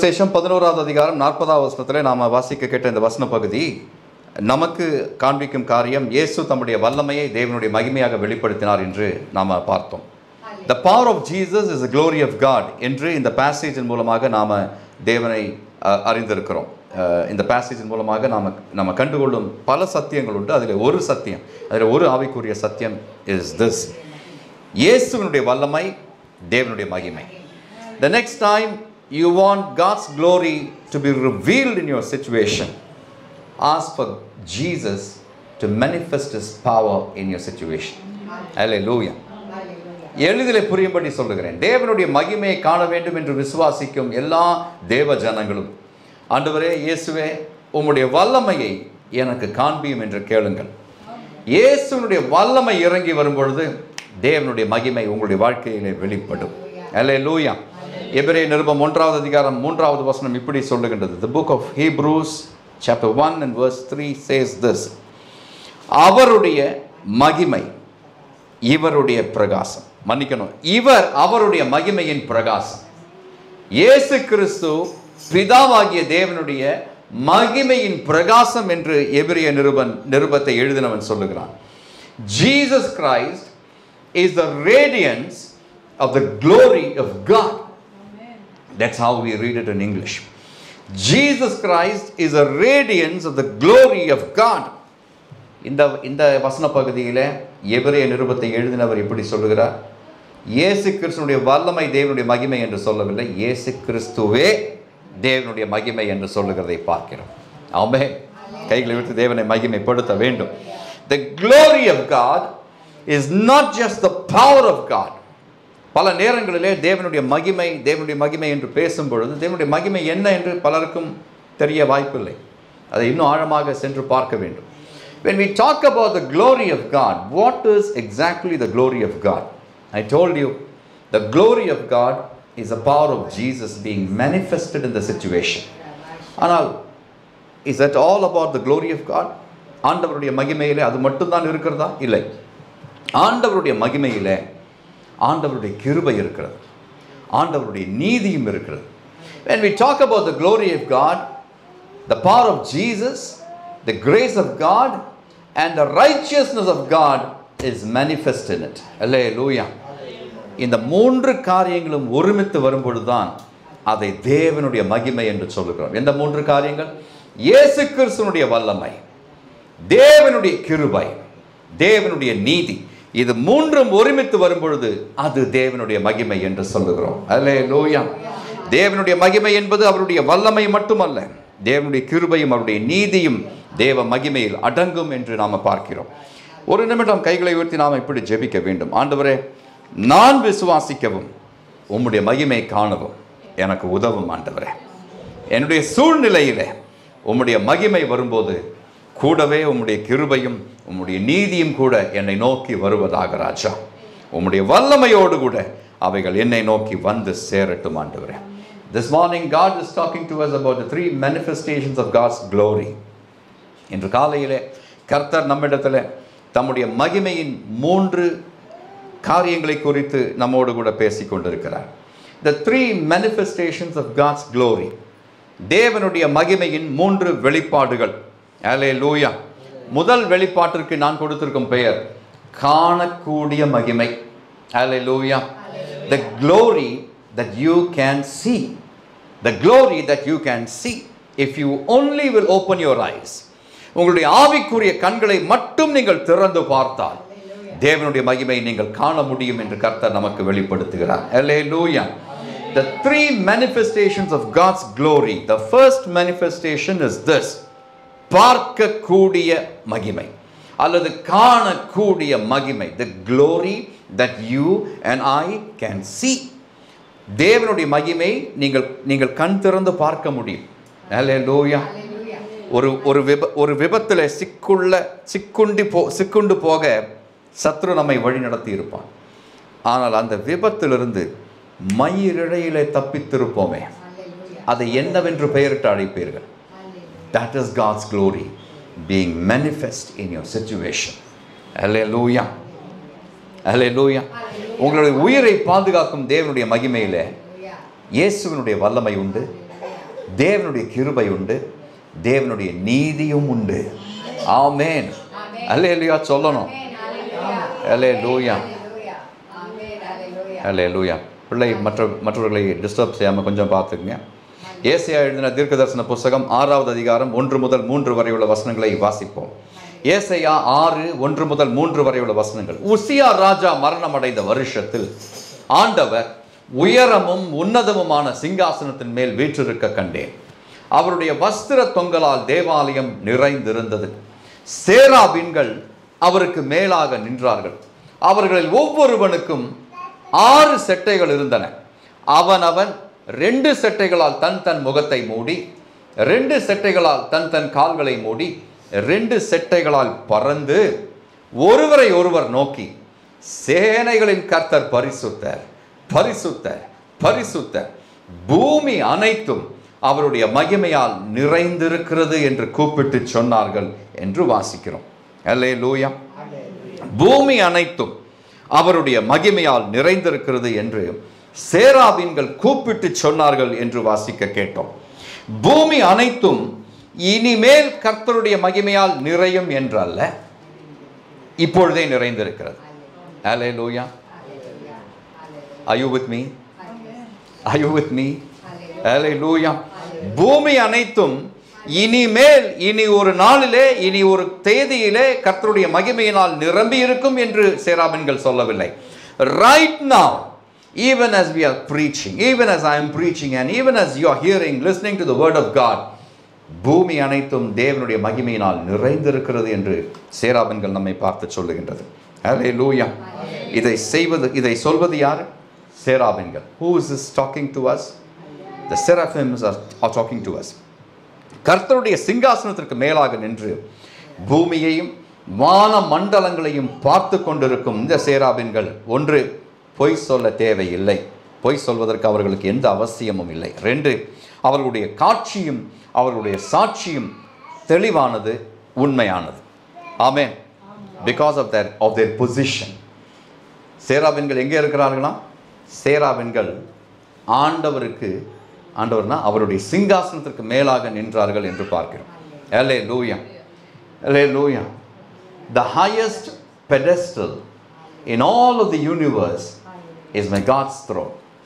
சேஷம் பதினோராவது அதிகாரம் நாற்பதாவது வசனத்தில் நாம் வாசிக்க கேட்ட இந்த வசன பகுதி நமக்கு காண்பிக்கும் காரியம் இயேசு தம்முடைய வல்லமையை தேவனுடைய மகிமையாக வெளிப்படுத்தினார் என்று நாம் பார்த்தோம் the power of Jesus is the glory of God என்று இந்த பேசேஜின் மூலமாக நாம் தேவனை அஹ், அறிந்திருக்கிறோம் அஹ், இந்த பேசேஜின் மூலமாக நாம் நம்ம கண்டுகொள்ளும் பல சத்தியங்கள் உண்டு அதில் ஒரு சத்தியம் அதில் ஒரு ஆவிக்குரிய சத்தியம் இஸ் திஸ் இயேசுவினுடைய வல்லமை தேவனுடைய மகிமை The next time you want God's glory to be revealed in your situation, ask for Jesus to manifest His power in your situation. Hallelujah. எளிதில் புரியும்படி சொல்லுகிறேன் தேவனுடைய மகிமையை காண வேண்டும் என்று விசுவாசிக்கும் எல்லா தேவ ஜனங்களும் ஆண்டவரே இயேசுவே உம்முடைய வல்லமையை எனக்கு காண்பியும் என்று கேளுங்கள் இயேசுனுடைய வல்லமை இறங்கி வரும்பொழுது தேவனுடைய மகிமை உங்களுடைய வாழ்க்கையிலே வெளிப்படும் அல்லே லூயா எபிரே நிருபம் ஒன்றாவது அதிகாரம் மூன்றாவது வசனம் இப்படி சொல்லுகின்றது the book of Hebrews chapter one and verse three says this அவருடைய மகிமை இவருடைய பிரகாசம் மன்னிக்கணும் இவர் அவருடைய மகிமையின் பிரகாசம் இயேசு கிறிஸ்து பிதாவாகிய தேவனுடைய மகிமையின் பிரகாசம் என்று எபிரிய நிருபன் நிருபத்தை எழுதினவன் சொல்லுகிறான் Jesus Christ is the radiance of the glory of God That's how we read it in English. Jesus Christ is a radiance of the glory of God. இந்த இந்த வசன பகுதியில் எபிரேய நிருபத்தை எழுதினவர் இப்படி சொல்லுகிறார் இயேசு கிறிஸ்துனுடைய வல்லமை தேவனுடைய மகிமை என்று சொல்லவில்லை இயேசு கிறிஸ்துவே தேவனுடைய மகிமை என்று சொல்லுகிறதை பார்க்கிறோம் ஆமே கைகளை விட்டு தேவனை மகிமைப்படுத்த வேண்டும் the glory of God is not just the power of God பல நேரங்களிலே தேவனுடைய மகிமை தேவனுடைய மகிமை என்று பேசும் பொழுது தேவனுடைய மகிமை என்ன என்று பலருக்கும் தெரிய வாய்ப்பில்லை அதை இன்னும் ஆழமாக சென்று பார்க்க வேண்டும் when we talk about the glory of god what is exactly the glory of god i told you the glory of god is the power of jesus being manifested in the situation ஆனால் is that all about the glory of god ஆண்டவருடைய மகிமையிலே அது மட்டும்தான் இருக்கிறதா இல்லை ஆண்டவருடைய மகிமையிலே ஆண்டவருடைய கிருபை இருக்கிறது ஆண்டவருடைய நீதியும் இருக்கிறது when we talk about the glory of god the power of jesus the grace of god and the righteousness of god is manifest in it hallelujah இந்த மூன்று காரியங்களும் ஒருமித்து வரும்பொழுதுதான் அதை தேவனுடைய மகிமை என்று சொல்லுகிறோம் எந்த மூன்று காரியங்கள் இயேசு கிறிஸ்துனுடைய வல்லமை தேவனுடைய கிருபை தேவனுடைய நீதி இது மூன்றும் ஒருமித்து வரும்பொழுது அது தேவனுடைய மகிமை என்று சொல்லுகிறோம் அல்லே லூயா தேவனுடைய மகிமை என்பது அவருடைய வல்லமை மட்டுமல்ல தேவனுடைய கிருபையும் அவருடைய நீதியும் தேவ மகிமையில் அடங்கும் என்று நாம் பார்க்கிறோம் ஒரு நிமிடம் கைகளை உயர்த்தி நாம் இப்படி ஜெபிக்க வேண்டும் ஆண்டவரே நான் விசுவாசிக்கவும் உம்முடைய மகிமை காணவும் எனக்கு உதவும் ஆண்டவரே என்னுடைய சூழ்நிலையிலே உம்முடைய மகிமை வரும்போது கூடவே உம்முடைய கிருபையும் உம்முடைய நீதியும் கூட என்னை நோக்கி வருவதாக ராஜா உம்முடைய வல்லமையோடு கூட அவைகள் என்னை நோக்கி வந்து சேரட்டும் ஆண்டவரே This morning God is talking to us about the three manifestations of God's glory. இன்று காலையிலே கர்த்தர் நம்மிடத்தில் தம்முடைய மகிமையின் மூன்று காரியங்களை குறித்து நம்மோடு கூட பேசிக் கொண்டிருக்கிறார் the three manifestations of God's glory தேவனுடைய மகிமையின் மூன்று வெளிப்பாடுகள் அலே லூயா முதல் வெளிப்பாட்டிற்கு நான் கொடுத்திருக்கும் பெயர் காணக்கூடிய மகிமை அலே லூயா the glory that you can see the glory that you can see if you only will open your eyes உங்களுடைய ஆவிக்குரிய கண்களை மட்டும் நீங்கள் திறந்து பார்த்தால் தேவனுடைய மகிமை நீங்கள் காண முடியும் என்று கர்த்தர் நமக்கு வெளிப்படுத்துகிறார் Hallelujah. The three manifestations of God's glory. The first manifestation is this. பார்க்கக்கூடிய மகிமை அல்லது காணக்கூடிய மகிமை the glory that you and I can see தேவனுடைய மகிமை நீங்கள் நீங்கள் கண் திறந்து பார்க்க முடியும் Hallelujah. ஒரு ஒரு விப ஒரு விபத்தில் சிக்குள்ள சிக்குண்டி போ சிக்குண்டு போக சத்ரு நம்மை வழி நடத்தி இருப்பான் ஆனால் அந்த விபத்திலிருந்து மயிரிழையிலே தப்பித்திருப்போமே அதை என்னவென்று பெயரிட்டு அழைப்பீர்கள் that is God's glory being manifest in your situation Hallelujah. Hallelujah. உங்களுடைய உயிரை பாதுகாக்கும் தேவனுடைய மகிமையிலே இயேசுவினுடைய வல்லமை உண்டு தேவனுடைய கிருபை உண்டு தேவனுடைய நீதியும் உண்டு ஆமேன் அல்லேலூயா சொல்லணும் அல்லேலூயா அல்லேலூயா பிள்ளை மற்ற மற்றவர்களை டிஸ்டர்ப் செய்யாமல் கொஞ்சம் பார்த்துக்குங்க ஏசியா எழுதின தீர்க்கதரிசன புஸ்தகம் ஆறாவது அதிகாரம் ஒன்று முதல் மூன்று வரை உள்ள வசனங்களை வாசிப்போம் ஏசையா ஆறு ஒன்று முதல் மூன்று வரை உள்ள வசனங்கள் உசியா ராஜா மரணம் அடைந்த வருஷத்தில் ஆண்டவர் உயரமும் உன்னதமுமான சிங்காசனத்தின் மேல் வீற்றிருக்க கண்டேன் அவருடைய வஸ்திர தொங்கலால் தேவாலயம் நிறைந்திருந்தது சேராபின்கள் அவருக்கு மேலாக நின்றார்கள் அவர்களில் ஒவ்வொருவனுக்கும் ஆறு செட்டைகள் இருந்தன அவனவன் ரெண்டு செட்டைகளால் தன் தன் முகத்தை மூடி ரெண்டு செட்டைகளால் தன் தன் கால்களை மூடி ரெண்டு செட்டைகளால் பறந்து ஒருவரை ஒருவர் நோக்கி சேனைகளின் கர்த்தர் பரிசுத்தர் பரிசுத்தர் பரிசுத்தர் பூமி அனைத்தும் அவருடைய மகிமையால் நிறைந்திருக்கிறது என்று கூப்பிட்டு சொன்னார்கள் என்று வாசிக்கிறோம் அல்லே லூயா பூமி அனைத்தும் அவருடைய மகிமையால் நிறைந்திருக்கிறது என்று சேராபீன்கள் கூப்பிட்டு சொன்னார்கள் என்று வாசிக்க கேட்டோம் பூமி அனைத்தும் இனிமேல் கர்த்தருடைய மகிமையால் நிறையும் என்றல்ல இப்பொழுதே நிறைந்திருக்கிறது அலே லூயா Are you with me? Are you with me? Hallelujah. பூமி அனைத்தும் இனிமேல் இனி ஒரு நாளிலே இனி ஒரு தேதியிலே கர்த்தருடைய மகிமையினால் நிரம்பி இருக்கும் என்று சேராபின்கள் சொல்லவில்லை right now even as we are preaching even as I am preaching and even as you are hearing listening to the word of God பூமி அனைத்தும் தேவனுடைய மகிமையினால் நிறைந்திருக்கிறது என்று சேராபின்கள் நம்மை பார்த்து சொல்லுகின்றது Hallelujah. இதை செய்வது இதை சொல்வது யார் சேராபின்கள் who is this talking to us the seraphims are, are talking to us கர்த்தருடைய சிங்காசனத்திற்கு மேலாக நின்று பூமியையும் வான மண்டலங்களையும் பார்த்து கொண்டிருக்கும் இந்த சேராபின்கள் ஒன்று பொய் சொல்ல தேவையில்லை பொய் சொல்வதற்கு அவர்களுக்கு எந்த அவசியமும் இல்லை ரெண்டு அவர்களுடைய காட்சியும் அவர்களுடைய சாட்சியும் தெளிவானது உண்மையானது ஆமென் because of their of their position சேராபின்கள் எங்கே இருக்கிறார்களா சேராபின்கள் ஆண்டவருக்கு ஆண்டவர்னா அவருடைய சிங்காசனத்திற்கு மேலாக நின்றார்கள் என்று பார்க்கிறோம் எலே லூயா எலே லூயா the highest pedestal in all of the universe is my God's throne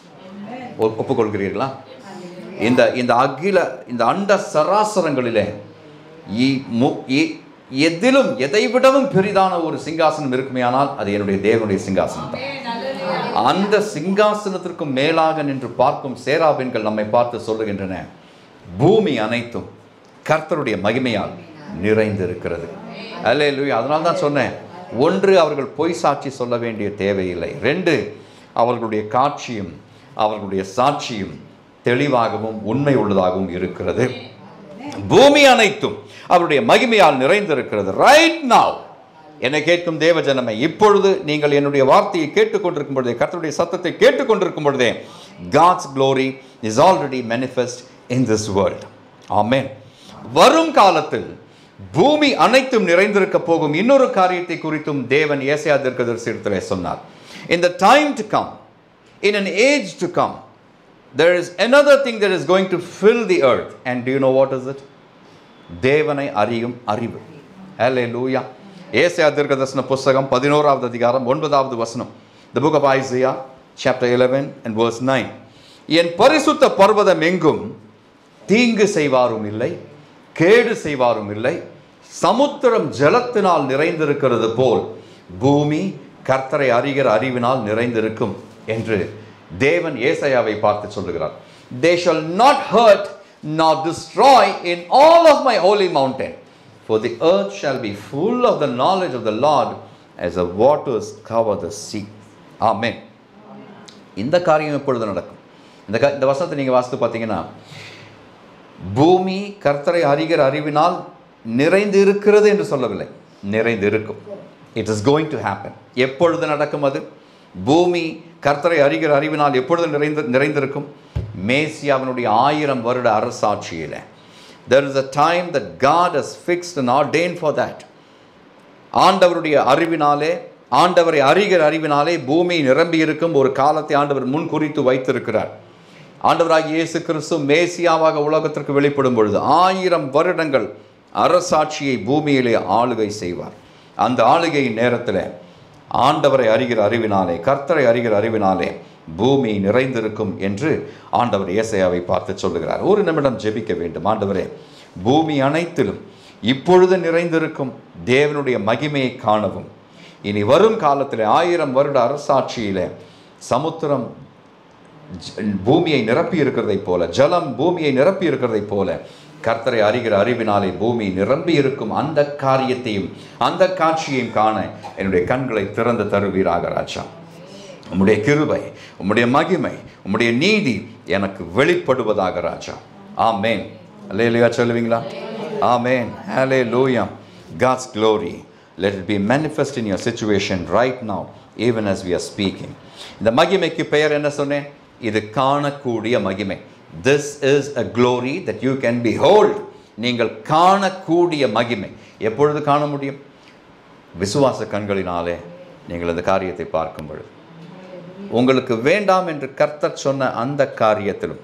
ஒப்புக்கொள்கிறீர்களா இந்த இந்த அகில இந்த அண்ட சராசரங்களிலே இ- மு- இ- எதிலும் எதை விடவும் பெரிதான ஒரு சிங்காசனம் இருக்குமேயானால் அது என்னுடைய தேவனுடைய சிங்காசனம் தான் அந்த சிங்காசனத்திற்கு மேலாக நின்று பார்க்கும் சேராபின்கள் நம்மை பார்த்து சொல்லுகின்றன பூமி அனைத்தும் கர்த்தருடைய மகிமையால் நிறைந்திருக்கிறது அல்லே லூயா அதனால தான் சொன்னேன் ஒன்று அவர்கள் பொய் சாட்சி சொல்ல வேண்டிய தேவையில்லை ரெண்டு அவர்களுடைய காட்சியும் அவர்களுடைய சாட்சியும் தெளிவாகவும் உண்மை உள்ளதாகவும் இருக்கிறது பூமி அனைத்தும் அவருடைய மகிமையால் நிறைந்திருக்கிறது ரைட் now என்னை கேட்கும் தேவ ஜனமே இப்பொழுது நீங்கள் என்னுடைய வார்த்தையை கேட்டுக்கொண்டிருக்கும் பொழுதே கர்த்தருடைய சத்தத்தை கேட்டுக்கொண்டிருக்கும் பொழுதே God's glory is already manifest in this world ஆமென் வரும் காலத்தில் பூமி அனைத்தும் நிறைந்திருக்க போகும் இன்னொரு காரியத்தை குறித்தும் தேவன் ஏசையா தீர்க்கதரிசனத்திலே சொன்னார் in the time to come in an age to come there is another thing that is going to fill the earth and do you know what is it தேவனை அறியும் அறிவு ஹalleluya ஏசாயா தீர்க்கதரிசன புஸ்தகம் பதினோராவது அதிகாரம் ஒன்பதாவது வசனம் the book of Isaiah chapter 11 and verse 9 என் பரிசுத்த பர்வதம் எங்கும் தீங்கு செய்வாரும் இல்லை கேடு செய்வாரும் இல்லை சமுத்திரம் ஜலத்தினால் நிறைந்திருக்கிறது போல் பூமி கர்த்தரை அறிகிற அறிவினால் நிறைந்திருக்கும் என்று தேவன் ஏசாயாவை பார்த்து சொல்லுகிறார் they shall not hurt nor destroy in all of my holy mountain for the earth shall be full of the knowledge of the lord as the waters cover the sea amen இந்த காரியம் எப்பொழுது நடக்கும் இந்த க- இந்த வசனத்தை நீங்கள் வாசித்து பார்த்தீங்கன்னா பூமி கர்த்தரை அறிகிற அறிவினால் நிறைந்து இருக்கிறது என்று சொல்லவில்லை நிறைந்து இருக்கும் it is going to happen எப்பொழுது நடக்கும் அது பூமி கர்த்தரை அறிகிற அறிவினால் எப்பொழுது நிறைந்து நிறைந்திருக்கும் மேசியாவினுடைய ஆயிரம் வருட அரசாட்சியில் there is a time that God has fixed and ordained for that ஆண்டவருடைய அறிவினாலே ஆண்டவரை அறிகிற அறிவினாலே பூமி நிரம்பி இருக்கும் ஒரு காலத்தை ஆண்டவர் முன் குறித்து வைத்திருக்கிறார் ஆண்டவராகிய இயேசு கிறிஸ்து மேசியாவாக உலகத்திற்கு வெளிப்படும் பொழுது ஆயிரம் வருடங்கள் அரசாட்சியை பூமியிலே ஆளுகை செய்வார் அந்த ஆளுகையின் நேரத்தில் ஆண்டவரை அறிகிற அறிவினாலே கர்த்தரை அறிகிற அறிவினாலே பூமி நிறைந்திருக்கும் என்று ஆண்டவர் ஏசையாவை பார்த்து சொல்லுகிறார் ஒரு நிமிடம் ஜெபிக்க வேண்டும் ஆண்டவரே பூமி அனைத்திலும் இப்பொழுது நிறைந்திருக்கும் தேவனுடைய மகிமையை காணவும் இனி வரும் காலத்தில் ஆயிரம் வருட அரசாட்சியிலே சமுத்திரம் ஜ- பூமியை நிரப்பி இருக்கிறதைப் போல ஜலம் பூமியை நிரப்பி இருக்கிறதைப் போல கர்த்தரை அறிகிற அறிவினாலே பூமி நிரம்பி இருக்கும் அந்த காரியத்தையும் அந்த காட்சியையும் காண என்னுடைய கண்களை திறந்து தருவீராக ராஜா உம்முடைய கிருபை உம்முடைய மகிமை உம்முடைய நீதி எனக்கு வெளிப்படுவதாக ராஜா ஆமேன் அல்லேலியா சொல்லுவீங்களா ஆமேன் ஹலே லூயா God's glory let it be manifest in your situation right now even as we are speaking இந்த மகிமைக்கு பெயர் என்ன சொன்னேன் இது காணக்கூடிய மகிமை this is a glory that you can behold நீங்கள் காணக்கூடிய மகிமை எப்பொழுது காண முடியும் விசுவாச கண்களினாலே நீங்கள் இந்த காரியத்தை பார்க்கும் பொழுது உங்களுக்கு வேண்டாம் என்று கர்த்தர் சொன்ன அந்த காரியத்திலும்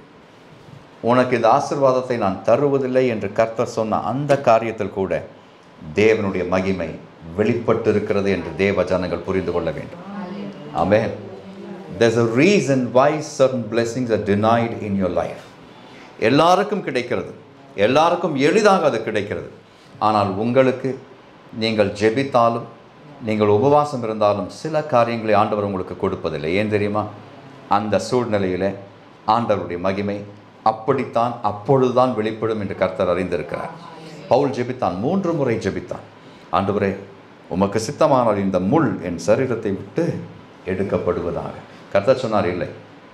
உனக்கு இந்த ஆசிர்வாதத்தை நான் தருவதில்லை என்று கர்த்தர் சொன்ன அந்த காரியத்தில் கூட தேவனுடைய மகிமை வெளிப்பட்டிருக்கிறது என்று தேவ ஜனங்கள் புரிந்து கொள்ள வேண்டும் ஆமென் there's a reason why certain blessings are denied in your life எல்லாருக்கும் கிடைக்கிறது எல்லாருக்கும் எளிதாக அது கிடைக்கிறது ஆனால் உங்களுக்கு நீங்கள் ஜெபித்தாலும் நீங்கள் உபவாசம் இருந்தாலும் சில காரியங்களை ஆண்டவர் உங்களுக்கு கொடுப்பதில்லை ஏன் தெரியுமா அந்த சூழ்நிலையில் ஆண்டவருடைய மகிமை அப்படித்தான் அப்பொழுதுதான் வெளிப்படும் என்று கர்த்தர் அறிந்திருக்கிறார் பவுல் ஜெபித்தான் மூன்று முறை ஜெபித்தான் ஆண்டவரே உமக்கு சித்தமானால் இந்த முள் என் சரீரத்தை விட்டு எடுக்கப்படுவதாக கர்த்தர் சொன்னார் இல்லை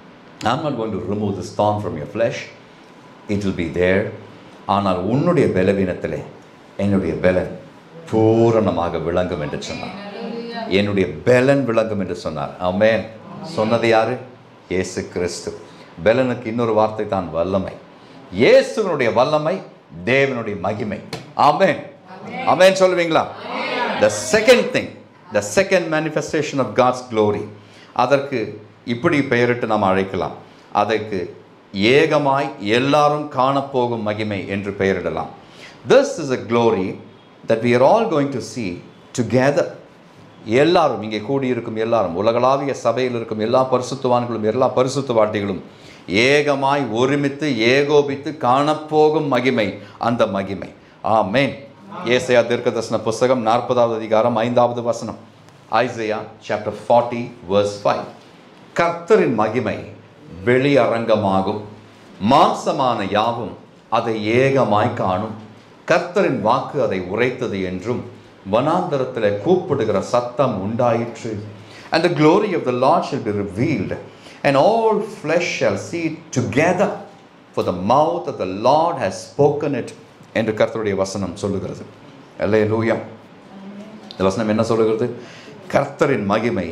I'm not going to remove this thorn from your flesh. It will be there. ஆனால் உன்னுடைய பலவீனத்திலே என்னுடைய பலன் பூரணமாக விளங்கும் என்று சொன்னார் என்னுடைய பலன் விளங்கும் என்று சொன்னார் ஆமென் சொன்னது யாரு இயேசு கிறிஸ்து பலனுக்கு இன்னொரு வார்த்தை தான் வல்லமை இயேசுவனுடைய வல்லமை தேவனுடைய மகிமை ஆமென் ஆமென் சொல்லுவீங்களா the second thing the second manifestation of God's glory அதற்கு இப்படி பெயரிட்டு நாம் அழைக்கலாம் அதற்கு ஏகமாய் எல்லாரும் காணப்போகும் மகிமை என்று பெயரிடலாம் this is a glory that we are all going to see together எல்லாரும் இங்கே கூடியிருக்கும் எல்லாரும் உலகளாவிய சபையில் இருக்கும் எல்லா பரிசுத்தவான்களும் எல்லா பரிசுத்தவாட்டிகளும் ஏகமாய் ஒருமித்து ஏகோபித்து காணப்போகும் மகிமை அந்த மகிமை ஆமென் ஏசையா தீர்க்கதர்சன புஸ்தகம் நாற்பதாவது அதிகாரம் ஐந்தாவது வசனம் Isaiah chapter forty verse five கர்த்தரின் மகிமை வெளியரங்கமாகும் மாம்சமான யாவும் அதை ஏகமாய் காணும் கர்த்தரின் வாக்கு அதை உரைத்தது என்றும் வனாந்தரத்தில் கூப்பிடுகிற சத்தம் உண்டாயிற்று and the glory of the Lord shall be revealed and all flesh shall see it together for the mouth of the Lord has spoken it என்று கர்த்தருடைய வசனம் சொல்லுகிறது அல்லேலூயா இந்த வசனம் என்ன சொல்லுகிறது கர்த்தரின் மகிமை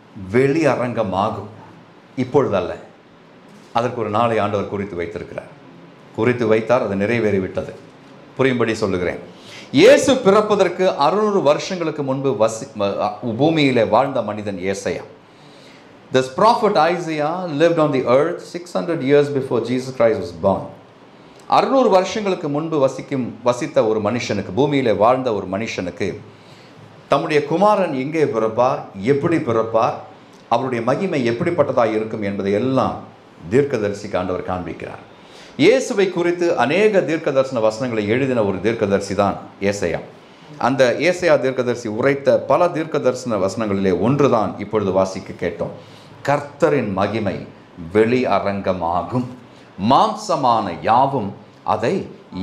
வெளியரங்கமாகும் இப்பொழுதல்ல அதற்கு ஒரு நாளை ஆண்டவர் குறித்து வைத்திருக்கிறார் குறித்து வைத்தார் அது நிறைவேறிவிட்டது புரியும்படி சொல்லுகிறேன் இயேசு பிறப்பதற்கு அறுநூறு வருஷங்களுக்கு முன்பு வசி ம- பூமியிலே வாழ்ந்த மனிதன் ஏசையா This prophet Isaiah lived on the earth 600 years before Jesus Christ was born. அறுநூறு வருஷங்களுக்கு முன்பு வசிக்கும் வசித்த ஒரு மனுஷனுக்கு பூமியிலே வாழ்ந்த ஒரு மனுஷனுக்கு தம்முடைய குமாரன் எங்கே பிறப்பார் எப்படி பிறப்பார் அவருடைய மகிமை எப்படிப்பட்டதாக இருக்கும் என்பதை எல்லாம் தீர்க்கதரிசிக்கு ஆண்டவர் காண்பிக்கிறார் இயேசுவை குறித்து அநேக தீர்க்கதரிசன வசனங்களை எழுதின ஒரு தீர்க்கதரிசி தான் ஏசையா அந்த ஏசையா தீர்க்கதரிசி உரைத்த பல தீர்க்கதரிசன வசனங்களிலே ஒன்றுதான் இப்பொழுது வாசிக்க கேட்டோம் கர்த்தரின் மகிமை வெளி அரங்கமாகும் மாம்சமான யாவும் அதை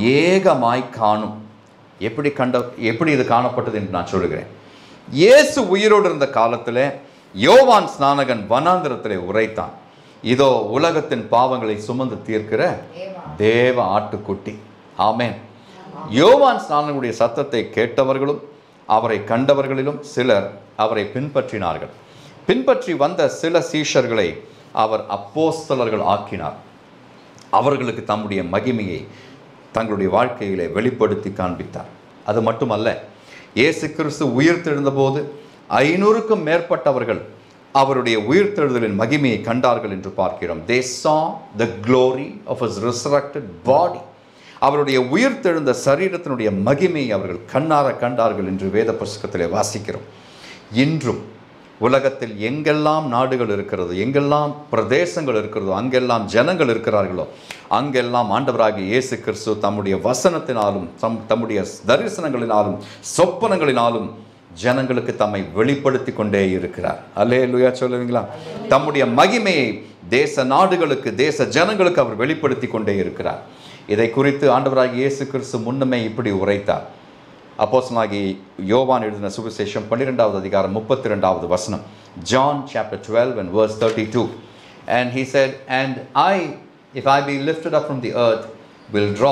ஏகமாய் காணும் எப்படி கண்ட எப்படி இது காணப்பட்டது என்று நான் சொல்லுகிறேன் இயேசு உயிரோடு இருந்த காலத்தில் யோவான் ஸ்நானகன் வனாந்திரத்திலே உரைத்தான் இதோ உலகத்தின் பாவங்களை சுமந்து தீர்க்கிற தேவ ஆட்டுக்குட்டி ஆமென் யோவான் ஸ்நானனுடைய சத்தத்தை கேட்டவர்களும் அவரை கண்டவர்களிலும் சிலர் அவரை பின்பற்றினார்கள் பின்பற்றி வந்த சில சீஷர்களை அவர் அப்போஸ்தலர்கள் ஆக்கினார் அவர்களுக்கு தம்முடைய மகிமையை தங்களுடைய வாழ்க்கையிலே வெளிப்படுத்தி காண்பித்தார் அது மட்டுமல்ல இயேசு கிறிஸ்து உயிர்த்தெழுந்தபோது ஐநூறுக்கும் மேற்பட்டவர்கள் அவருடைய உயிர்த்தெழுதலின் மகிமையை கண்டார்கள் என்று பார்க்கிறோம் தே saw the glory of his resurrected body அவருடைய உயிர்த்தெழுந்த சரீரத்தினுடைய மகிமையை அவர்கள் கண்ணார கண்டார்கள் என்று வேத புஸ்தகத்திலே வாசிக்கிறோம் இன்றும் உலகத்தில் எங்கெல்லாம் நாடுகள் இருக்கிறதோ எங்கெல்லாம் பிரதேசங்கள் இருக்கிறதோ அங்கெல்லாம் ஜனங்கள் இருக்கிறார்களோ அங்கெல்லாம் ஆண்டவராகிய இயேசு கிறிஸ்து தம்முடைய வசனத்தினாலும் தம் தம்முடைய தரிசனங்களினாலும் சொப்பனங்களினாலும் ஜனங்களுக்கு தம்மை வெளிப்படுத்தி கொண்டே இருக்கிறார் அல்லே லுயா சொல்லுவீங்களா தம்முடைய மகிமையை தேச நாடுகளுக்கு தேச ஜனங்களுக்கு அவர் வெளிப்படுத்தி கொண்டே இருக்கிறார் இதை குறித்து ஆண்டவராகிய இயேசு கிறிஸ்து முன்னமே இப்படி உரைத்தார் அப்போஸ்தலனாகிய யோவான் எழுதின சுவிசேஷம் பன்னிரெண்டாவது அதிகாரம் முப்பத்தி ரெண்டாவது வசனம் John chapter twelve and verse thirty two and he said and I if I be lifted up from the earth will draw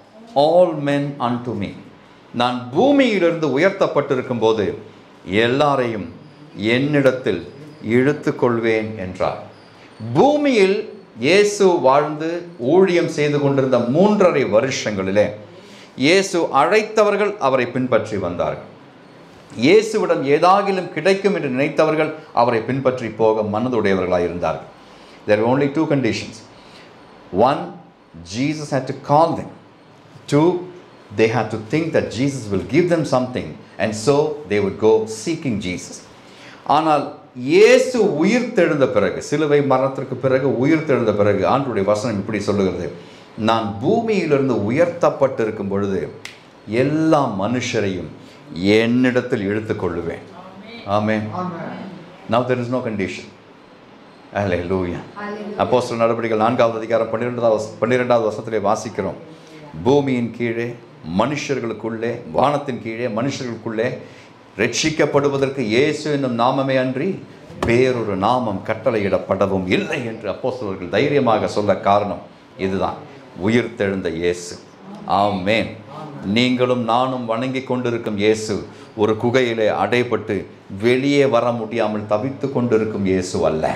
all men unto me நான் பூமியிலிருந்து உயர்த்தப்பட்டிருக்கும் போது எல்லாரையும் என்னிடத்தில் இழுத்து கொள்வேன் என்றார் பூமியில் இயேசு வாழ்ந்து ஊழியம் செய்து கொண்டிருந்த மூன்றரை வருஷங்களிலே இயேசு அழைத்தவர்கள் அவரை பின்பற்றி வந்தார்கள் இயேசுவிடம் ஏதாகிலும் கிடைக்கும் என்று நினைத்தவர்கள் அவரை பின்பற்றி போக மனதுடையவர்களாக இருந்தார்கள் there were only two conditions one jesus had to call them two they had to think that jesus will give them something and so they would go seeking jesus ஆனால் இயேசு உயிர்த்தெழுந்த பிறகு சிலுவை மரணத்திற்கு பிறகு உயிர்த்தெழுந்த பிறகு ஆண்டுடைய வசனம் இப்படி சொல்லுகிறது நான் பூமியிலிருந்து உயர்த்தப்பட்டிருக்கும் பொழுது எல்லா மனுஷரையும் என்னிடத்தில் இழுத்துக் கொள்ளுவேன் ஆமென் now there is no condition அல்லே லூயா அப்போ சில நடவடிக்கைகள் நான்காவது அதிகாரம் பன்னிரெண்டாவது பன்னிரெண்டாவது வருஷத்திலே வாசிக்கிறோம் பூமியின் கீழே மனுஷர்களுக்குள்ளே வானத்தின் கீழே மனுஷர்களுக்குள்ளே ரட்சிக்கப்படுவதற்கு இயேசு என்னும் நாமமே அன்றி வேறொரு நாமம் கட்டளையிடப்படவும் இல்லை என்று அப்போஸ்தலர்கள் தைரியமாக சொல்ல காரணம் இதுதான் உயிர்த்தெழுந்த இயேசு ஆமென் நீங்களும் நானும் வணங்கி கொண்டிருக்கும் இயேசு ஒரு குகையிலே அடைபட்டு வெளியே வர முடியாமல் தவித்து கொண்டிருக்கும் இயேசு அல்ல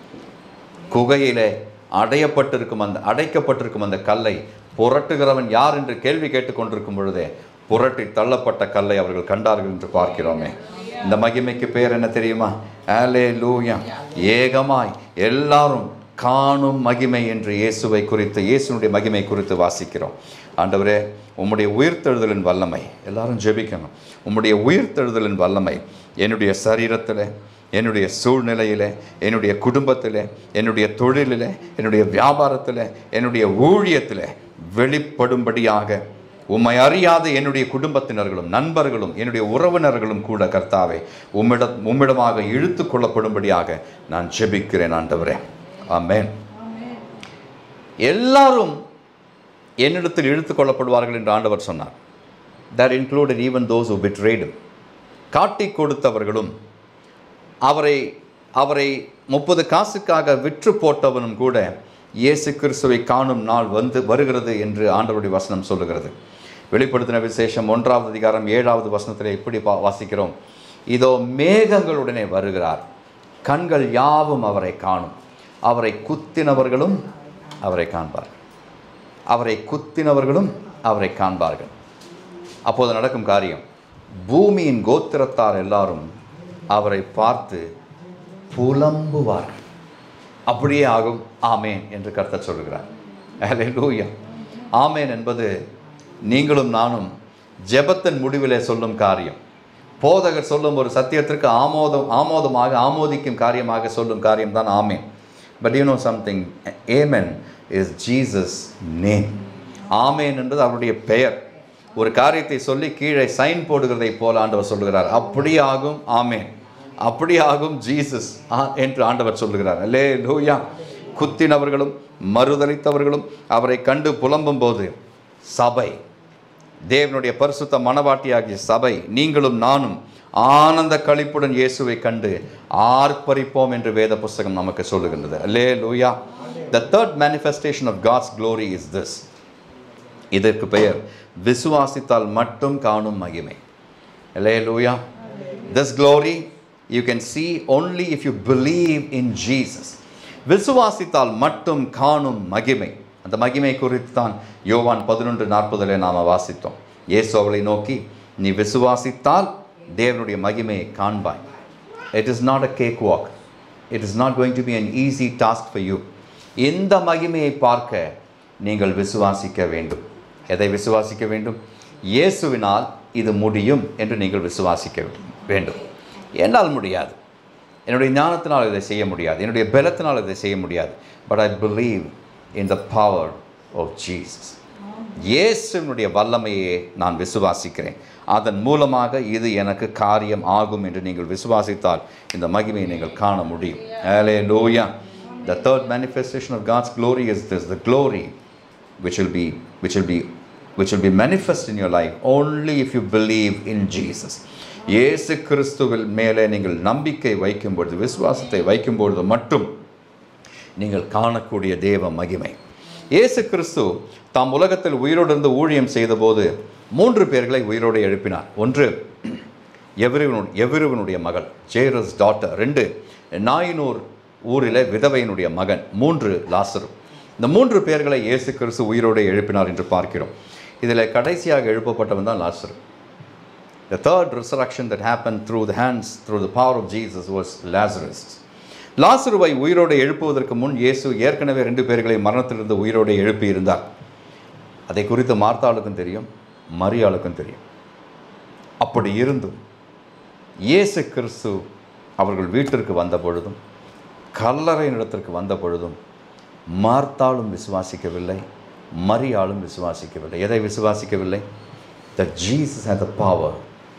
குகையிலே அடையப்பட்டிருக்கும் அந்த அடைக்கப்பட்டிருக்கும் அந்த கல்லை புரட்டுகிறவன் யார் என்று கேள்வி கேட்டுக்கொண்டிருக்கும் பொழுதே புரட்டி தள்ளப்பட்ட கல்லை அவர்கள் கண்டார்கள் என்று பார்க்கிறோமே இந்த மகிமைக்கு பேர் என்ன தெரியுமா ஆலே லூயா ஏகமாய் எல்லாரும் காணும் மகிமை என்று இயேசுவை குறித்து இயேசுனுடைய மகிமை குறித்து வாசிக்கிறோம் ஆண்டவரே உம்முடைய உயிர்த்தெழுதலின் வல்லமை எல்லாரும் ஜெபிக்கணும் உம்முடைய உயிர்த்தெழுதலின் வல்லமை என்னுடைய சரீரத்தில் என்னுடைய சூழ்நிலையில் என்னுடைய குடும்பத்தில் என்னுடைய தொழிலில் என்னுடைய வியாபாரத்தில் என்னுடைய ஊழியத்தில் வெளிப்படும்படியாக உம்மை அறியாத என்னுடைய குடும்பத்தினர்களும் நண்பர்களும் என்னுடைய உறவினர்களும் கூட கர்த்தாவே உம்மிடம் உம்மிடமாக இழுத்து கொள்ளப்படும்படியாக நான் ஜெபிக்கிறேன் ஆண்டவரே ஆமென் எல்லாரும் என்னிடத்தில் இழுத்து கொள்ளப்படுவார்கள் என்று ஆண்டவர் சொன்னார் that included even those who betrayed him காட்டிக் கொடுத்தவர்களும் அவரை அவரை முப்பது காசுக்காக விற்று போட்டவனும் கூட இயேசு கிறிஸ்துவை காணும் நாள் வந்து வருகிறது என்று ஆண்டவருடைய வசனம் சொல்லுகிறது வெளிப்படுத்தின விசேஷம் ஒன்றாவது அதிகாரம் ஏழாவது வசனத்தில் எப்படி பா வாசிக்கிறோம் இதோ மேகங்களுடனே வருகிறார் கண்கள் யாவும் அவரை காணும் அவரை குத்தினவர்களும் அவரை காண்பார்கள் அவரை குத்தினவர்களும் அவரை காண்பார்கள் அப்போது நடக்கும் காரியம் பூமியின் கோத்திரத்தார் எல்லாரும் அவரை பார்த்து புலம்புவார்கள் அப்படியே ஆகும் ஆமேன் என்று கர்த்தர் சொல்கிறார் அல்லேலூயா ஆமேன் என்பது நீங்களும் நானும் ஜெபத்தின் முடிவிலே சொல்லும் காரியம் போதகர் சொல்லும் ஒரு சத்தியத்திற்கு ஆமோதம் ஆமோதமாக ஆமோதிக்கும் காரியமாக சொல்லும் காரியம் தான் ஆமேன் but you know something amen is Jesus name ஆமேன் என்பது அவருடைய பெயர் ஒரு காரியத்தை சொல்லி கீழே சைன் போடுகிறதை போல ஆண்டவர் சொல்லுகிறார் அப்படி ஆகும் ஆமேன் அப்படி ஆகும் ஜீசஸ் ஆ என்று ஆண்டவர் சொல்லுகிறார் அல்லே லூயா குத்தினவர்களும் மறுதளித்தவர்களும் அவரை கண்டு புலம்பும் போது சபை தேவனுடைய பரிசுத்த மனவாட்டியாகிய சபை நீங்களும் நானும் ஆனந்த களிப்புடன் இயேசுவை கண்டு ஆர்ப்பரிப்போம் என்று வேத புஸ்தகம் நமக்கு சொல்லுகின்றது அல்லே லூயா the third manifestation of God's glory is this இதற்கு பெயர் விசுவாசித்தால் மட்டும் காணும் மகிமை அல்லே லூயா this glory you can see only if you believe in Jesus விசுவாசித்தால் மட்டும் காணும் மகிமை அந்த மகிமை குறித்து தான் யோவான் பதினொன்று நாற்பதில் நாம் வாசித்தோம் இயேசு அவளை நோக்கி நீ விசுவாசித்தால் தேவனுடைய மகிமையை காண்பாய் it is not a cakewalk it is not going to be an easy task for you இந்த மகிமையை பார்க்க நீங்கள் விசுவாசிக்க வேண்டும் எதை விசுவாசிக்க வேண்டும் இயேசுவினால் இது முடியும் என்று நீங்கள் விசுவாசிக்க வேண்டும் என்னால் முடியாது என்னுடைய ஞானத்தினால் இதை செய்ய முடியாது என்னுடைய பலத்தினால் இதை செய்ய முடியாது but I believe in the power of Jesus இயேசுவினுடைய வல்லமையை நான் விசுவாசிக்கிறேன் அதன் மூலமாக இது எனக்கு காரியம் ஆகும் என்று நீங்கள் விசுவாசித்தால் இந்த மகிமையை நீங்கள் காண முடியும் ஏலே லோயா the third manifestation of God's glory is this the glory which will be which will be which will be manifest in your life only if you believe in Jesus இயேசு கிறிஸ்துவில் மேலே நீங்கள் நம்பிக்கை வைக்கும் பொழுது விசுவாசத்தை வைக்கும் பொழுது மட்டும் நீங்கள் காணக்கூடிய தேவ மகிமை இயேசு கிறிஸ்து தாம் உலகத்தில் உயிரோடு இருந்து ஊழியம் செய்தபோது மூன்று பேர்களை உயிரோடு எழுப்பினார் ஒன்று எவருவனு எவருவனுடைய மகள் ஜேரஸ் டாட்டர் ரெண்டு நாயினூர் ஊரில் விதவையினுடைய மகன் மூன்று லாசரு இந்த மூன்று பேர்களை இயேசு கிறிஸ்து உயிரோடு எழுப்பினார் என்று பார்க்கிறோம் இதில் கடைசியாக எழுப்பப்பட்டவன் தான் லாசரு The third resurrection that happened through the hands, through the power of Jesus was Lazarus. லாசருவை உயிரோடு எழுப்புவதற்கு முன் இயேசு ஏற்கனவே ரெண்டு பேர்களை மரணத்திலிருந்து உயிரோடு எழுப்பி இருந்தார் அதை குறித்து மார்த்தாளுக்கும் தெரியும் மரியாளுக்கும் தெரியும் அப்படி இருந்தும் இயேசு கிறிஸ்து அவர்கள் வீட்டிற்கு வந்த பொழுதும் கல்லறை இடத்திற்கு வந்த பொழுதும் மார்த்தாளும் விசுவாசிக்கவில்லை மரியாளும் விசுவாசிக்கவில்லை எதை விசுவாசிக்கவில்லை that Jesus had the power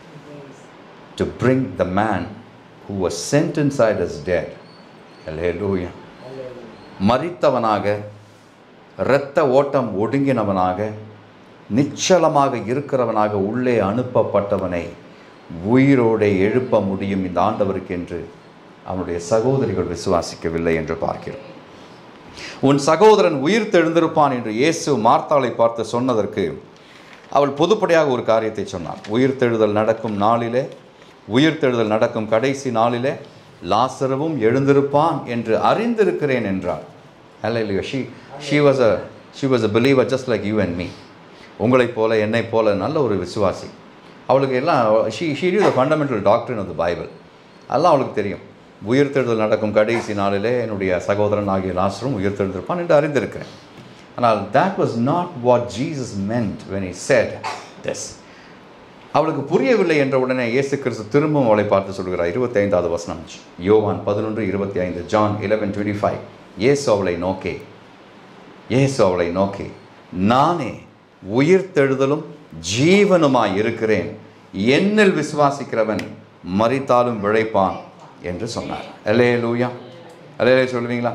to bring the man who was sent inside as dead. Hallelujah. மரித்தவனாக இரத்த ஓட்டம் ஒடுங்கினவனாக நிச்சலமாக இருக்கிறவனாக உள்ளே அனுப்பப்பட்டவனை உயிரோடே எழுப்ப முடியும் இந்த ஆண்டவருக்கு என்று அவனுடைய சகோதரிகள் விசுவாசிக்கவில்லை என்று பார்க்கிறோம் உன் சகோதரன் உயிர் தெழுந்திருப்பான் என்று இயேசு மார்த்தாளை பார்த்து சொன்னதற்கு அவள் பொதுப்படையாக ஒரு காரியத்தை சொன்னாள் உயிர்த்தெழுதல் நடக்கும் நாளிலே உயிர்த்தெழுதல் நடக்கும் கடைசி நாளிலே லாசரவும் எழுந்திருப்பான் என்று அறிந்திருக்கிறேன் என்றாள் அல்ல she she was a she was a believer just like you and me உங்களைப் போல என்னைப் போல நல்ல ஒரு விசுவாசி அவளுக்கு எல்லாம் she she due the fundamental doctor of the Bible அதெல்லாம் அவளுக்கு தெரியும் உயிர்த்தெழுதல் நடக்கும் கடைசி நாளிலே என்னுடைய சகோதரன் ஆகிய லாசரும் உயிர்த்தெழுந்திருப்பான் என்று அறிந்திருக்கிறேன் ஆனால் that was not what Jesus meant when he said this அவளுக்கு புரியவில்லை என்ற உடனே இயேசு கிறிஸ்து திரும்பவும் அவளை பார்த்து சொல்கிறார் இருபத்தி ஐந்தாவது வசனம் யோவான் பதினொன்று இருபத்தி ஐந்து ஜான் இலவன் டுவெண்ட்டி ஃபைவ் இயேசு அவளை நோக்கி இயேசு அவளை நோக்கி நானே உயிர்த்தெழுதலும் ஜீவனுமாய் இருக்கிறேன் என்னில் விசுவாசிக்கிறவன் மறித்தாலும் விழைப்பான் என்று சொன்னார் அலே லூயா அலே சொல்லுவீங்களா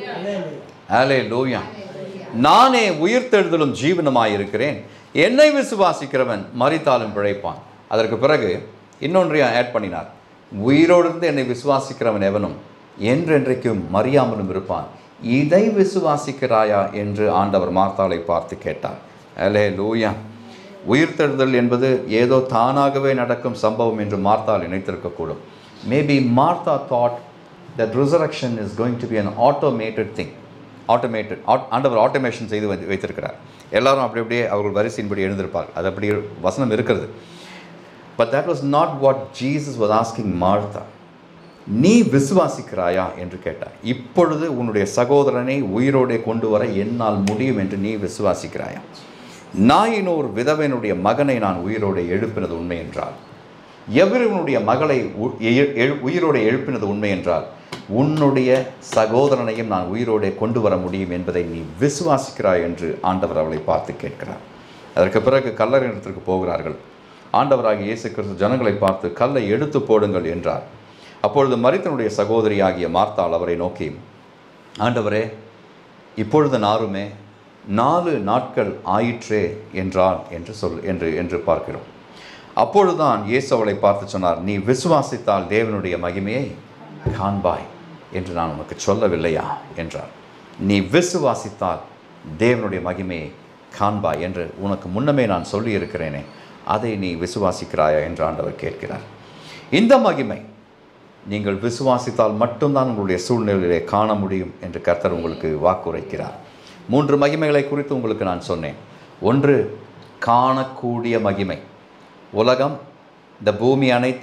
அலே லூயா நானே உயிர்த்தெழுதலும் ஜீவனுமாய் இருக்கிறேன் என்னை விசுவாசிக்கிறவன் மறித்தாலும் பிழைப்பான் அதற்கு பிறகு இன்னொன்றையும் ஆட் பண்ணினார் உயிரோடு இருந்து என்னை விசுவாசிக்கிறவன் எவனும் என்றென்றைக்கும் மறியாமலும் இருப்பான் இதை விசுவாசிக்கிறாயா என்று ஆண்டவர் மார்த்தாளை பார்த்து கேட்டார் அலே லூயா உயிர்த்தெழுதல் என்பது ஏதோ தானாகவே நடக்கும் சம்பவம் என்று மார்த்தாள் நினைத்திருக்கக்கூடும் maybe Martha thought that resurrection is going to be an automated thing automated ஆண்டவர் ஆட்டோமேஷன் செய்து வந்து வைத்திருக்கிறார் எல்லாரும் அப்படி அப்படியே அவர்கள் வரிசையின்படி எழுந்திருப்பார் அது அப்படி வசனம் இருக்கிறது but that was not what Jesus was asking Martha நீ விசுவாசிக்கிறாயா என்று கேட்டார் இப்பொழுது உன்னுடைய சகோதரனை உயிரோடே கொண்டு வர என்னால் முடியும் என்று நீ விசுவாசிக்கிறாயா நாயினோர் விதவனுடைய மகனை நான் உயிரோடு எழுப்பினது உண்மை என்றால் எவருவனுடைய மகளை உ- எ- எழு- உயிரோடு எழுப்பினது உண்மை என்றால் உன்னுடைய சகோதரனையும் நான் உயிரோடே கொண்டு வர முடியும் என்பதை நீ விசுவாசிக்கிறாய் என்று ஆண்டவர் அவளை பார்த்து கேட்கிறார் அதற்கு பிறகு கல்லறை இடத்திற்கு போகிறார்கள் ஆண்டவராகிய இயேசு கிறிஸ்து ஜனங்களை பார்த்து கல்லை எடுத்து போடுங்கள் என்றார் அப்பொழுது மரித்தனுடைய சகோதரியாகிய மார்த்தாள் அவரை நோக்கி ஆண்டவரே இப்பொழுது நாருமே நாலு நாட்கள் ஆயிற்றே என்றாள் என்று சொல் என்று என்று பார்க்கிறோம் அப்பொழுதுதான் இயேசு அவளை பார்த்து சொன்னார் நீ விசுவாசித்தால் தேவனுடைய மகிமையை காண்பாய் என்று நான் உனக்கு சொல்லவில்லையா என்றார் நீ விசுவாசித்தால் தேவனுடைய மகிமையை காண்பாய் என்று உனக்கு முன்னமே நான் சொல்லியிருக்கிறேனே அதை நீ விசுவாசிக்கிறாயா என்று ஆண்டவர் கேட்கிறார் இந்த மகிமை நீங்கள் விசுவாசித்தால் மட்டும்தான் உங்களுடைய சூழ்நிலையிலே காண முடியும் என்று கர்த்தர் உங்களுக்கு வாக்குரைக்கிறார் மூன்று மகிமைகளை குறித்து உங்களுக்கு நான் சொன்னேன் ஒன்று காணக்கூடிய மகிமை உலகம் இந்த பூமி அனைத்தும்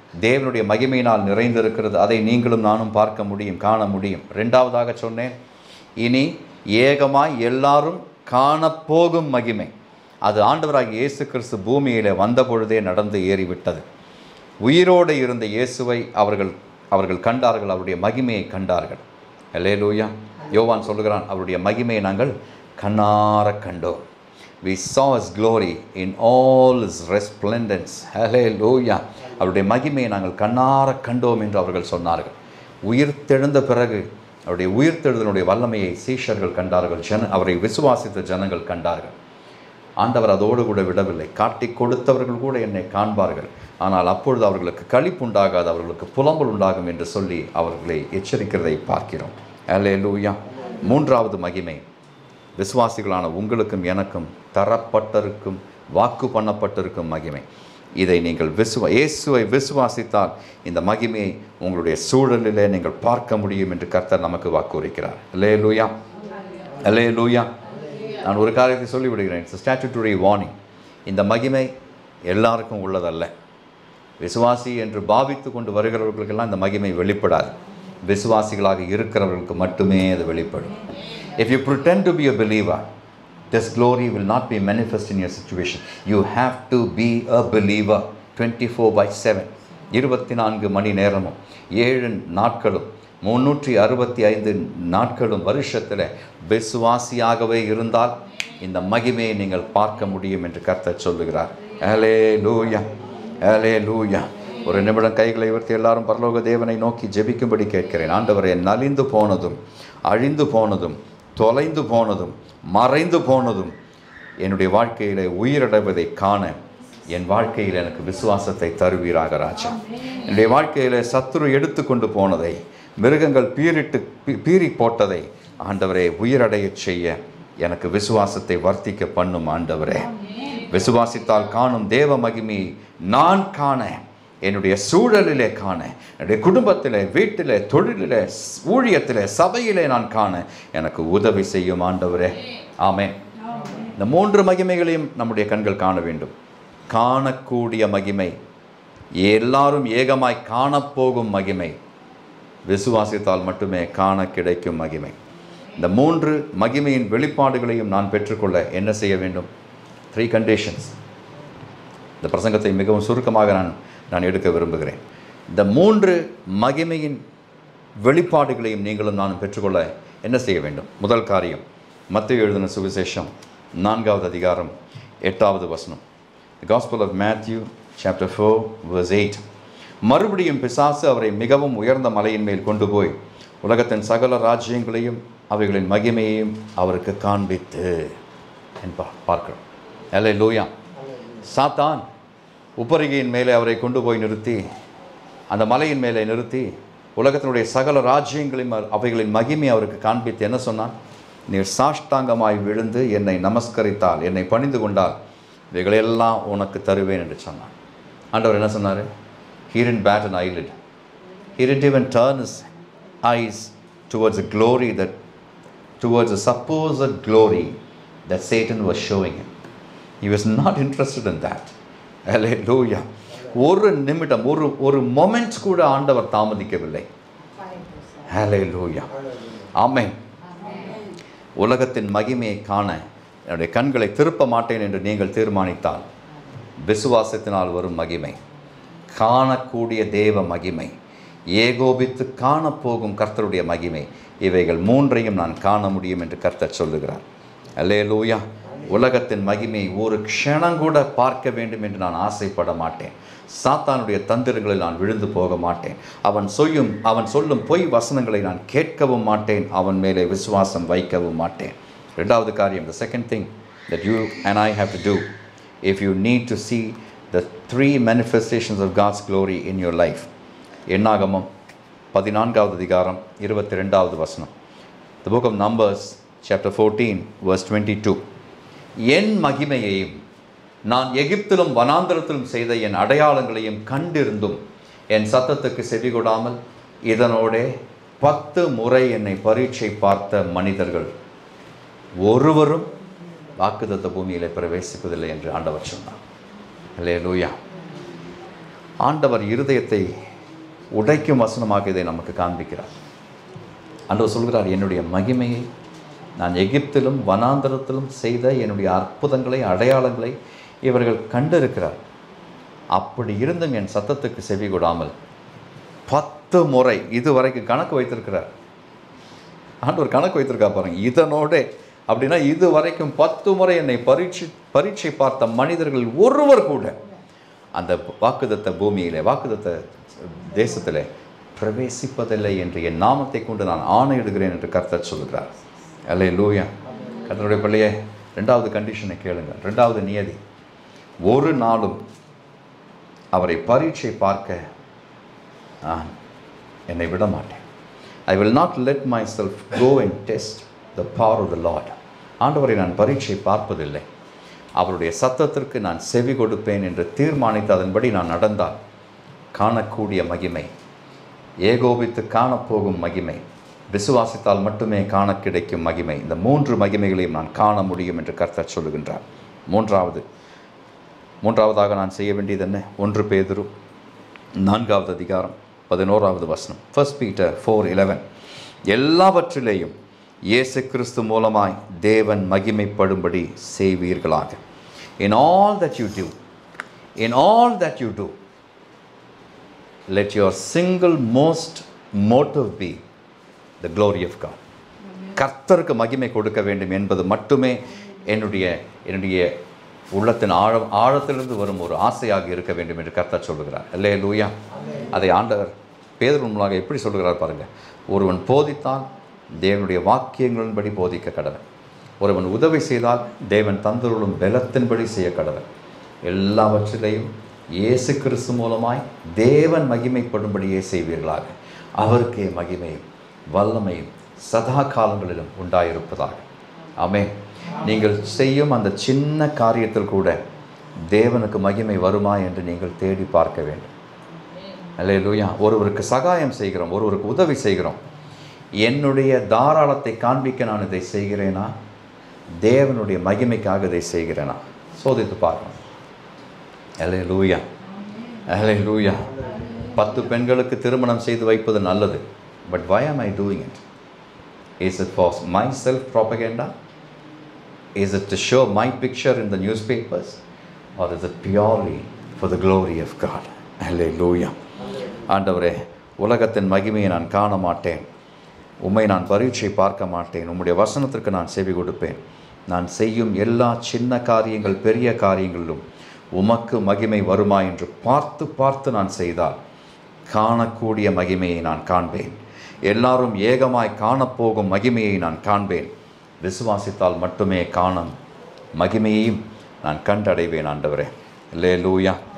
தேவனுடைய மகிமையினால் நிறைந்திருக்கிறது அதை நீங்களும் நானும் பார்க்க முடியும் காண முடியும் ரெண்டாவதாக சொன்னேன் இனி ஏகமாய் எல்லாரும் காணப்போகும் மகிமை அது ஆண்டவராகிய இயேசு கிறிஸ்து பூமியிலே வந்த பொழுதே நடந்து ஏறிவிட்டது உயிரோடு இருந்த இயேசுவை அவர்கள் அவர்கள் கண்டார்கள் அவருடைய மகிமையை கண்டார்கள் அல்லேலூயா யோவான் சொல்லுகிறான் அவருடைய மகிமையை நாங்கள் கண்ணார கண்டோம் we saw his glory in all his resplendence hallelujah அவருடைய மகிமையை நாங்கள் கண்ணார கண்டோம் என்று அவர்கள் சொன்னார்கள் உயிர்த்தெழுந்த பிறகு அவருடைய உயிர்த்தெழுதலுடைய வல்லமையை சீஷர்கள் கண்டார்கள் ஜன அவரை விசுவாசித்த ஜனங்கள் கண்டார்கள் ஆண்டவர் அதோடு கூட விடவில்லை காட்டி கொடுத்தவர்கள் கூட என்னை காண்பார்கள் ஆனால் அப்பொழுது அவர்களுக்கு களிப்பு உண்டாகாது அவர்களுக்கு புலம்பல் உண்டாகும் என்று சொல்லி அவர்களை எச்சரிக்கிறதை பார்க்கிறோம் அல்லேலூயா மூன்றாவது மகிமை விசுவாசிகளான உங்களுக்கும் எனக்கும் தரப்பட்டிருக்கும் வாக்கு பண்ணப்பட்டிருக்கும் மகிமை இதை நீங்கள் விசுவ இயேசுவை விசுவாசித்தால் இந்த மகிமையை உங்களுடைய சூழலிலே நீங்கள் பார்க்க முடியும் என்று கர்த்தர் நமக்கு வாக்குறுக்கிறார் அல்லே லூயா அல்லே லூயா நான் ஒரு காரியத்தை சொல்லிவிடுகிறேன் இட்ஸ் ஸ்டாச்சுட்டரி வார்னிங் இந்த மகிமை எல்லாருக்கும் உள்ளதல்ல விசுவாசி என்று பாவித்து கொண்டு வருகிறவர்களுக்கெல்லாம் இந்த மகிமை வெளிப்படாது விசுவாசிகளாக இருக்கிறவர்களுக்கு மட்டுமே அது வெளிப்படும் if you pretend to be a believer this glory will not be manifest in your situation you have to be a believer 24 by 7 இருபத்தி நான்கு மணி நேரமும் ஏழு நாட்களும் முன்னூற்றி அறுபத்தி ஐந்து நாட்களும் வருஷத்தில் விசுவாசியாகவே இருந்தால் இந்த மகிமையை நீங்கள் பார்க்க முடியும் என்று கர்த்தர் சொல்லுகிறார் அலே லூயா அலே லூயா ஒரு நிமிடம் கைகளை உயர்த்தி எல்லாரும் பரலோக தேவனை நோக்கி ஜெபிக்கும்படி கேட்கிறேன் ஆண்டவரே நலிந்து போனதும் அழிந்து போனதும் தொலைந்து போனதும் மறைந்து போனதும் என்னுடைய வாழ்க்கையிலே உயிரிழவதை காண என் வாழ்க்கையில் எனக்கு விசுவாசத்தை தருவீராக ராஜா என்னுடைய வாழ்க்கையில் சத்துரு எடுத்துக்கொண்டு போனதை மிருகங்கள் பீரிட்டு பீ- பீறி போட்டதை ஆண்டவரே உயிரடையச் செய்ய எனக்கு விசுவாசத்தை வர்த்திக்க பண்ணும் ஆண்டவரே விசுவாசித்தால் காணும் தேவ மகிமையை நான் காண என்னுடைய சூழலிலே காண என்னுடைய குடும்பத்திலே வீட்டிலே தொழிலிலே ஸ்- ஊழியத்திலே சபையிலே நான் காண எனக்கு உதவி செய்யும் ஆண்டவரே ஆமென் இந்த மூன்று மகிமைகளையும் நம்முடைய கண்கள் காண வேண்டும் காணக்கூடிய மகிமை எல்லாரும் ஏகமாய் காணப்போகும் மகிமை விசுவாசித்தால் மட்டுமே காண கிடைக்கும் மகிமை இந்த மூன்று மகிமையின் வெளிப்பாடுகளையும் நான் பெற்றுக்கொள்ள என்ன செய்ய வேண்டும் த்ரீ கண்டிஷன்ஸ் இந்த பிரசங்கத்தை மிகவும் சுருக்கமாக நான் நான் எடுக்க விரும்புகிறேன் இந்த மூன்று மகிமையின் வெளிப்பாடுகளையும் நீங்களும் நானும் பெற்றுக்கொள்ள என்ன செய்ய வேண்டும் முதல் காரியம் மத்திய எழுதின சுவிசேஷம் நான்காவது அதிகாரம் எட்டாவது வசனம் gospel of Matthew chapter four verse eight மறுபடியும் பிசாசு அவரை மிகவும் உயர்ந்த மலையின் மேல் கொண்டு போய் உலகத்தின் சகல ராஜ்யங்களையும் அவைகளின் மகிமையையும் அவருக்கு காண்பித்து என்பா பார்க்கிறோம் அல்லே லூயா சாத்தான் உப்பரிகையின் மேலே அவரை கொண்டு போய் நிறுத்தி அந்த மலையின் மேலே நிறுத்தி உலகத்தினுடைய சகல ராஜ்யங்களையும் அவர்- அவைகளின் மகிமை அவருக்கு காண்பித்து என்ன சொன்னான் நீர் சாஷ்டாங்கமாய் விழுந்து என்னை நமஸ்கரித்தால் என்னை பணிந்து கொண்டால் இவைகளெல்லாம் உனக்கு தருவேன் என்று சொன்னான் ஆண்டவர் என்ன சொன்னார் he didn't bat an eyelid he didn't even turn his eyes towards a glory that towards a supposed glory that Satan was showing him. He was not interested in that. Hallelujah. ஒரு நிமிடம் ஒரு ஒரு moment கூட ஆண்டவர் தாமதிக்கவில்லை ஹalleluya ஆமென் உலகத்தின் மகிமையை காண என்னுடைய கண்களை திருப்ப மாட்டேன் என்று நீங்கள் தீர்மானித்தால் விசுவாசத்தினால் வரும் மகிமை காணக்கூடிய தேவ மகிமை ஏகோபித்து காணப்போகும் கர்த்தருடைய மகிமை இவைகள் மூன்றையும் நான் காண முடியும் என்று கர்த்தர் சொல்லுகிறார் அல்லேலூயா உலகத்தின் மகிமையை ஒரு க்ஷணம் கூட பார்க்க வேண்டும் என்று நான் ஆசைப்பட மாட்டேன் சாத்தானுடைய தந்திரங்களில் நான் விழுந்து போக மாட்டேன் அவன் சொல்லும் அவன் சொல்லும் பொய் வசனங்களை நான் கேட்கவும் மாட்டேன் அவன் மேலே விசுவாசம் வைக்கவும் மாட்டேன் ரெண்டாவது காரியம் the second thing that you and I have to do if you need to see the three manifestations of God's glory in your life எண்ணாகமம் பதினான்காவது அதிகாரம் இருபத்தி ரெண்டாவது வசனம் the book of numbers chapter 14 verse 22 என் மகிமையையும் நான் எகிப்திலும் வனாந்தரத்திலும் செய்த என் அடையாளங்களையும் கண்டிருந்தும் என் சத்தத்துக்கு செவிகொடாமல் இதனோடே பத்து முறை என்னை பரீட்சை பார்த்த மனிதர்கள் ஒருவரும் வாக்குத்தத்த பூமியிலே பிரவேசிப்பதில்லை என்று ஆண்டவர் சொன்னார் அல்லேலூயா ஆண்டவர் இருதயத்தை உடைக்கும் வசனமாக இதை நமக்கு காண்பிக்கிறார் ஆண்டவர் சொல்கிறார் என்னுடைய மகிமையை நான் எகிப்திலும் வனாந்தரத்திலும் செய்த என்னுடைய அற்புதங்களை அடையாளங்களை இவர்கள் கண்டிருக்கிறார் அப்படி இருந்தும் என் சத்தத்துக்கு செவி கொடாமல் பத்து முறை இதுவரைக்கும் கணக்கு வைத்திருக்கிறார் ஆண்டவர் கணக்கு வைத்திருக்கா பாருங்க இதனோட அப்படின்னா இது வரைக்கும் பத்து முறை என்னை பரீட்சை பரீட்சை பார்த்த மனிதர்கள் ஒருவர் கூட அந்த வாக்குதத்த பூமியிலே வாக்குதத்த தேசத்திலே பிரவேசிப்பதில்லை என்று என் நாமத்தை கொண்டு நான் ஆணையிடுகிறேன் என்று கர்த்தர் சொல்கிறார் அல்லே லூயா கர்த்தருடைய பிள்ளையே ரெண்டாவது கண்டிஷனை கேளுங்க ரெண்டாவது நியதி ஒரு நாளும் அவரை பரீட்சை பார்க்க நான் என்னை விட மாட்டேன் I will not let myself go and test the power of the Lord ஆண்டவரை நான் பரீட்சை பார்ப்பதில்லை அவருடைய சத்தத்திற்கு நான் செவி கொடுப்பேன் என்று தீர்மானித்து அதன்படி நான் நடந்தால் காணக்கூடிய மகிமை ஏகோபித்து காணப்போகும் மகிமை விசுவாசித்தால் மட்டுமே காண கிடைக்கும் மகிமை இந்த மூன்று மகிமைகளையும் நான் காண முடியும் என்று கர்த்தர் சொல்லுகின்றார் மூன்றாவது மூன்றாவதாக நான் செய்ய வேண்டியது என்ன ஒன்று பேதுரு நான்காவது அதிகாரம் பதினோராவது வசனம் ஃபர்ஸ்ட் பீட்டர் ஃபோர் இலவன் எல்லாவற்றிலேயும் இயேசு கிறிஸ்து மூலமாய் தேவன் மகிமைப்படும்படி செய்வீர்களாக in all that you do in all that you do let your single most motive be the glory of God கர்த்தருக்கு மகிமை கொடுக்க வேண்டும் என்பது மட்டுமே என்னுடைய என்னுடைய உள்ளத்தின் ஆழம் ஆழத்திலிருந்து வரும் ஒரு ஆசையாக இருக்க வேண்டும் என்று கர்த்தர் சொல்லுகிறார் அல்லே லூயா அதை ஆண்டவர் பேதர் மூலமாக எப்படி சொல்லுகிறார் பாருங்க ஒருவன் போதித்தால் தேவனுடைய வாக்கியங்களின்படி போதிக்க கடவன் ஒருவன் உதவி செய்தால் தேவன் தந்தருளும் பலத்தின்படி செய்ய கடவன் எல்லாவற்றிலையும் இயேசு கிறிஸ்து மூலமாய் தேவன் மகிமைப்படும்படியே செய்வீர்களாக அவருக்கே மகிமையும் வல்லமையும் சதா காலங்களிலும் உண்டாயிருப்பதாக ஆமே நீங்கள் செய்யும் அந்த சின்ன காரியத்தில் கூட தேவனுக்கு மகிமை வருமா என்று நீங்கள் தேடி பார்க்க வேண்டும் அல்லேலூயா ஒருவருக்கு சகாயம் செய்கிறோம் ஒருவருக்கு உதவி செய்கிறோம் என்னுடைய தாராளத்தை காண்பிக்க நான் இதை செய்கிறேனா தேவனுடைய மகிமைக்காக இதை செய்கிறேனா சோதித்து பார்க்கணும் அலே லூயா அலே லூயா பத்து பெண்களுக்கு திருமணம் செய்து வைப்பது நல்லது but why am I doing it is it for myself propaganda is it to show my picture in the newspapers or is it purely for the glory of God அலே லூயா ஆண்டவரே உலகத்தின் மகிமையை நான் காண மாட்டேன் உம்மை நான் பரீட்சை பார்க்க மாட்டேன் உம்முடைய வசனத்திற்கு நான் செவி கொடுப்பேன் நான் செய்யும் எல்லா சின்ன காரியங்கள் பெரிய காரியங்களிலும் உமக்கு மகிமை வருமா என்று பார்த்து பார்த்து நான் செய்தால் காணக்கூடிய மகிமையை நான் காண்பேன் எல்லாரும் ஏகமாய் காணப்போகும் மகிமையை நான் காண்பேன் விசுவாசித்தால் மட்டுமே காணும் மகிமையையும் நான் கண்டடைவேன் ஆண்டவரே லே லூயா